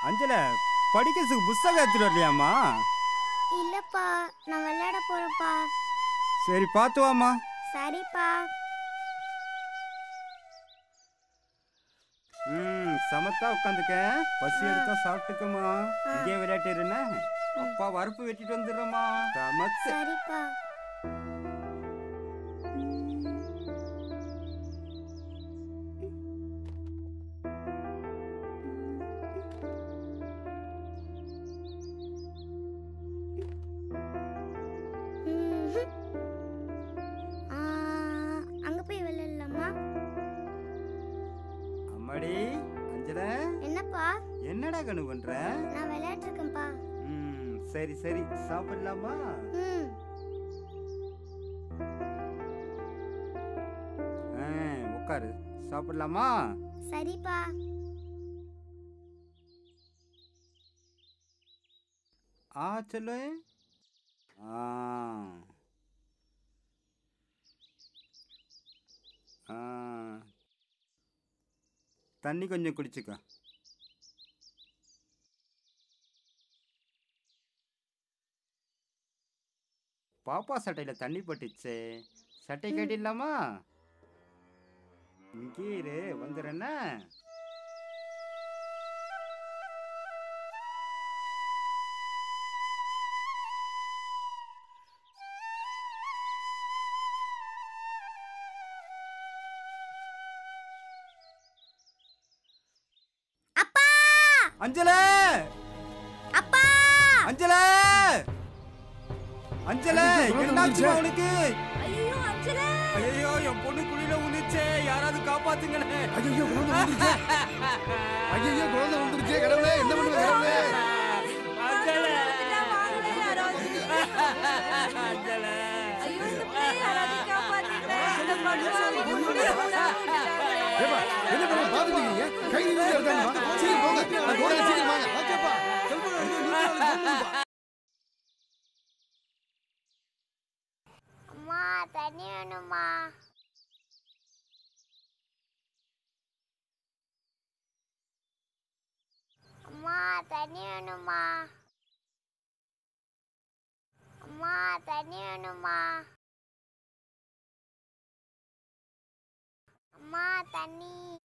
அஞ்சல படிக்கிறதுக்கு புஸ்தகம் எடுத்துட்டு வரலையாம்மா இல்லப்பா நான் விளையாட போறேன்ப்பா சரி பார்த்து வாம்மா சரிப்பா ம் சமத்தா உட்காந்துக்கேன் பசி எடுத்தா சாப்பிட்டுக்கம்மா இங்கே விளையாட்டு இருண்ணே அப்பா வரப்பு வெட்டிட்டு வந்துடுறேம்மா சமத்து சரிப்பா ம்ஹும். ஆ, அங்க போய் விளையாடலாமா அம்மாடி அஞ்சல என்னப்பா என்னடா கணு பண்ற நான் விளையாட்டு இருக்கேன்ப்பா ம் சரி சரி சாப்பிடலாமா ம் ஆ, உட்காரு சாப்பிடலாமா சரிப்பா ஆ சொல்லு ஆ ஆ தண்ணி கொஞ்சம் குடிச்சுக்க பாப்பா சட்டையில் தண்ணி பட்டுச்சே சட்டை கட்டிடலாமா இங்கே இரு வந்துடுறேன்னா அப்பா அஞ்சல அப்பா அஞ்சல அஞ்சல என்னாச்சுமா உனக்கு ஐயோ அஞ்சலே ஐயோ என் பொண்ணு குழியில உந்துச்சே யாராவது காப்பாத்துங்களே ஐயோ குழந்தை வந்துருச்சே ஐயோ குழந்தை வந்துருச்சே கடவுளே என்ன பண்ணுவேன் கடவுளே அஞ்சல ஏப்பா, என்ன பண்ண பாத்துட்டீங்க கை நீங்க இருக்காங்க சீக்கிரம் போங்க நான் போறேன் சீக்கிரம் வாங்க வாங்கப்பா அம்மா தண்ணி வேணுமா அம்மா தண்ணி வேணுமா அம்மா தண்ணி வேணுமா அம்மா தண்ணி